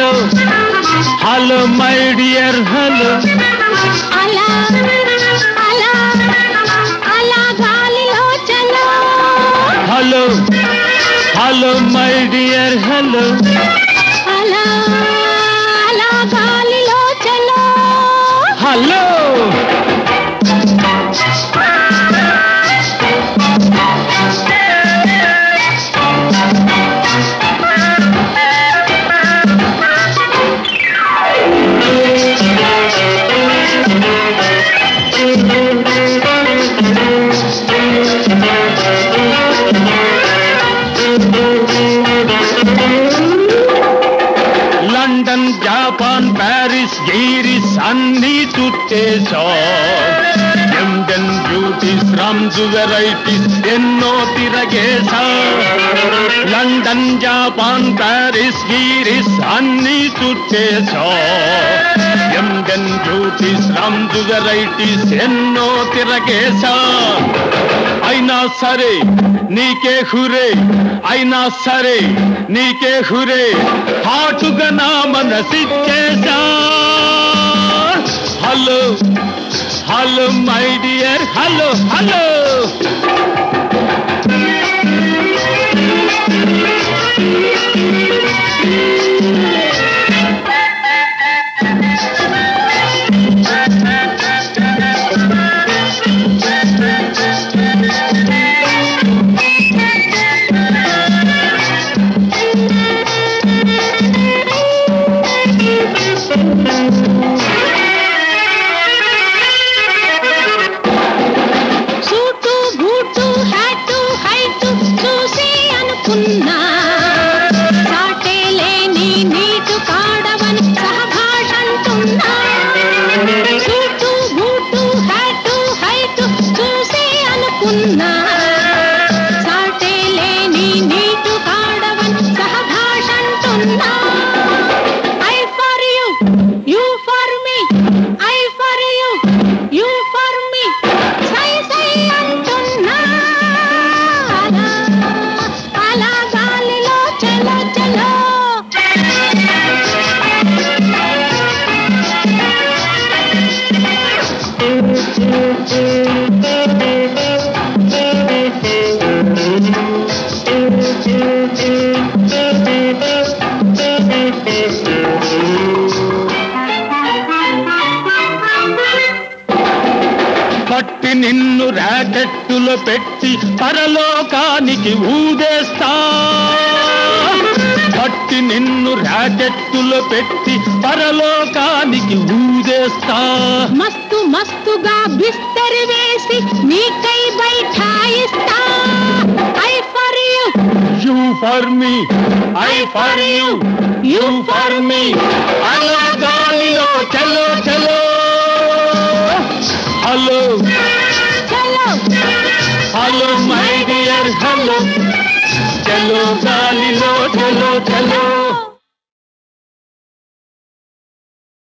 hello my dear hello అలా అలా అలా గాలిలో చలో hello hello my dear hello అలా అలా గాలిలో చలో హలో లండన్ జపాన్ ప్యారిస్ గీరిస్ అన్ని చుట్టేశా లండన్ బ్యూటీస్ రమ్స్ వెరైటీస్ ఎన్నో తిరగేశా లండన్ జపాన్ ప్యారిస్ గీరిస్ అన్ని చుట్టేశా లండన్ బ్యూటీస్ రమ్స్ వెరైటీస్ ఎన్నో తిరగేశా అయినా సరే నీకే హురే అయినా సరే నీకే హురే హాటుగా నా మనసిచ్చేసా hello hello my dear hello hello suit boot hat height చూసి అనుకున్నా సాటే లేని నీటు కాడవని సహభాషంటున్నా సూటు బూటు హ్యాటు హైటు చూసి అనుకున్నా సాటే లేని నీటు కాడవని సహభాషంటున్నా I for you you for me I for you you for me సై సై అంటున్నా అలా అలా గాలిలో చలో చలో పట్టి నిన్ను ర్యాకెట్టులో పెట్టి పరలోకానికి ఊదేస్తా పట్టి నిన్ను ర్యాకెట్టులో పెట్టి పరలోకానికి ఊదేస్తా మస్తు మస్తుగా బిస్తరి వేసి నీకై బైఠాయిస్తా I for you you for me I for you you for me అలా గాలిలో చలో చలో హలో చలో హలో మై డియర్ హలో చలో గాలిలో చలో చలో